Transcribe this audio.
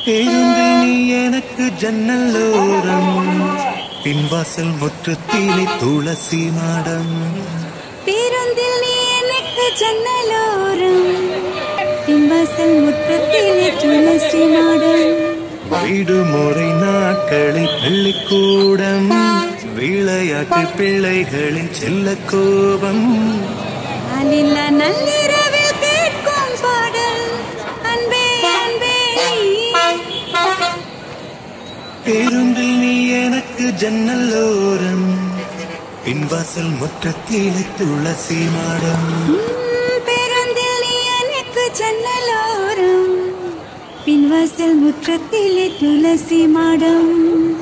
பேருந்தில் நீ எனக்கு ஜன்னலோரம் பின்வாசல் முற்றத்திலே துளசி மாடம் பேருந்தில் நீ எனக்கு ஜன்னலோரம் பின்வாசல் முற்றத்திலே துளசி மாடம் விடுமுறை நாட்களில் பள்ளிக்கூடம் விளையாட்டு பிள்ளைகளின் செல்ல கோபம் அலில்லா நள்ளிரவில் கேட்கும் பாடல் அன்பே அன்பே பேருந்தில் நீ எனக்கு ஜன்னலோரம் பின்வாசல் முற்றத்திலே துளசி மாடம் உம், பேருந்தில் நீ எனக்கு ஜன்னலோரம் பின்வாசல் முற்றத்திலே துளசி மாடம்